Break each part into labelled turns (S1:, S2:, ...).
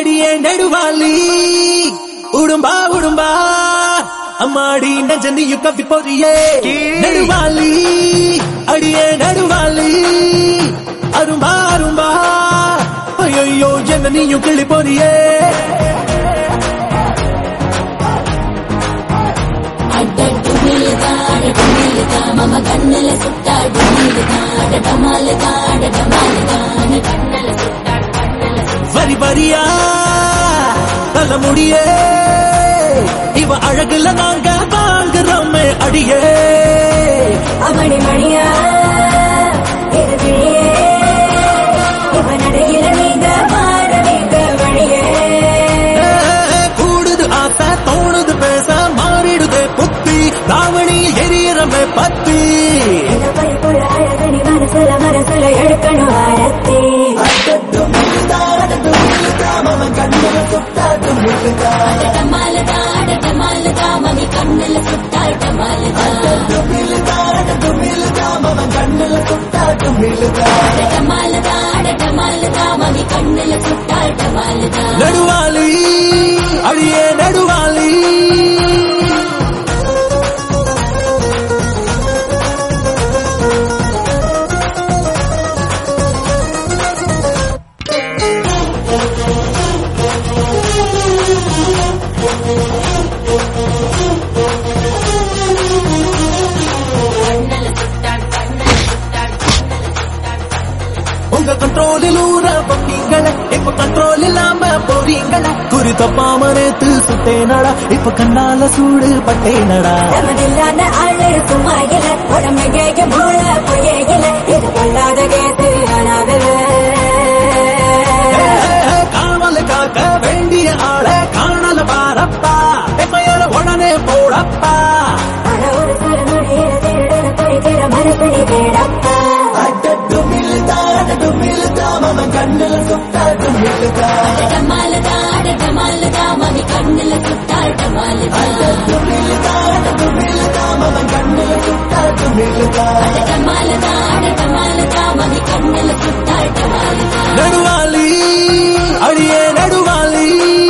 S1: அடியே நெடுவாளி உடும்பா உடும்பா அம்மாடி நெஞ்சனியு கவி பொறியே நெடுவாளி அடியே நடுவாளி அரும்பா அரும்பா ஐயோ என்ன நீயும் கிளி பொறியே
S2: அட டுமிலுதா அட டுமிலுதா மம கண்ணுல சுட்டா டுமிலுதா அட டமாலுதா அட டமாலுதா அட கண்ணுல சுட்டா கண்ணுல சுட்டா
S1: வரி வரியா தல முடியே இவ அழகுல நாங்க வாங்குறோமே அடியே
S2: அவனி மணியா இது விழியே இவன் நடையில நீங்க மாற நீங்க வழியே
S1: கூடுது ஆசை தோணுது பேச மாறிடுதே புத்தி தாவணியில் எரியறமே பத்தி
S2: இந்த பைப்புள்ள அழகு நீ மனசுல மனசுல எடுக்கணும் ஆரத்தி அட டமாலுதா அட டமாலுதா மமி கண்ணுல சுட்டா டமாலுதா அட டமாலுதா அட டமாலுதா மமி கண்ணுல சுட்டா டமாலுதா
S1: நடுவாளி அழியே நடுவாளி
S2: கண்ணுல சுட்டா கண்ணுல சுட்டா கண்ணுல சுட்டா
S1: உங்க கண்ட்ரோலில் ஊற பக்கீங்கள இப்ப கண்ட்ரோல் இல்லாம போறீங்கள குறி தப்பாம நேத்து சுட்டேனடா இப்ப கண்ணால சூடு பட்டேனடா
S2: நமதில்லாத ஆளு சும்மா இல்ல உடம்பு கேட்க போல பொய்யே இல்ல இது கொள்ளாத கேட்டு அனாதல
S1: காவல் காக்க வேண்டிய ஆள காணல பாரப்பா எம்மையால உடனே போடப்பா
S2: அட ஒரு சில நொடியில திருடன பறிக்கிற மரத்தடி தேடப்பா அட டமாலுதா அட டமாலுதா மமி கண்ணுல சுட்டா டமாலுதா அட டமாலுதா அட டமாலுதா மமி கண்ணுல சுட்டா டமாலுதா
S1: நடுவாளி அழியே நடுவாளி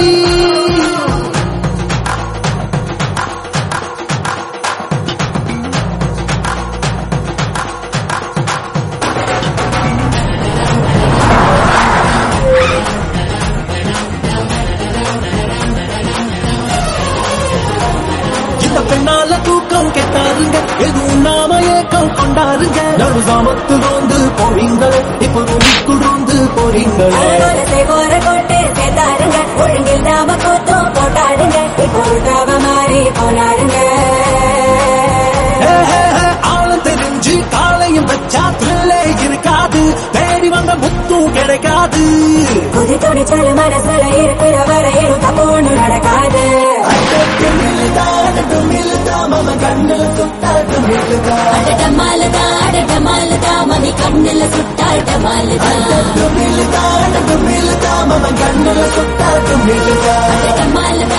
S1: இந்த பெண்ணால தூக்கம் கெட்டாருங்க எதுவும் நாம ஏக்கம் கொண்டாருங்க நடு சாமத்து ரோந்து போறீங்களே இப்ப ரூமிக்குள் ரோந்து போறீங்களே
S2: அலங்கோலத்தை கோர கொட்டு சேர்த்தாருங்க ஒழுங்கில் நாம கூத்தும் போட்டாடுங்க இப்போ உள்டாவ மாறி போனாருங்க
S1: ஹே, ஹே, ஹே, ஆழம் தெரிஞ்சு காலையும் வச்சா தில்லே இருக்காது தேடி வந்த முத்தும் கிடைக்காது
S2: புது துணிச்சல் மனசுல இருக்கிற வரையிலும் தப்பு ஒண்ணும் நடக்காது அட டமாலுதா அட டமாலுதா மமி கண்ணுல சுட்டா டமாலுதா அட டமாலுதா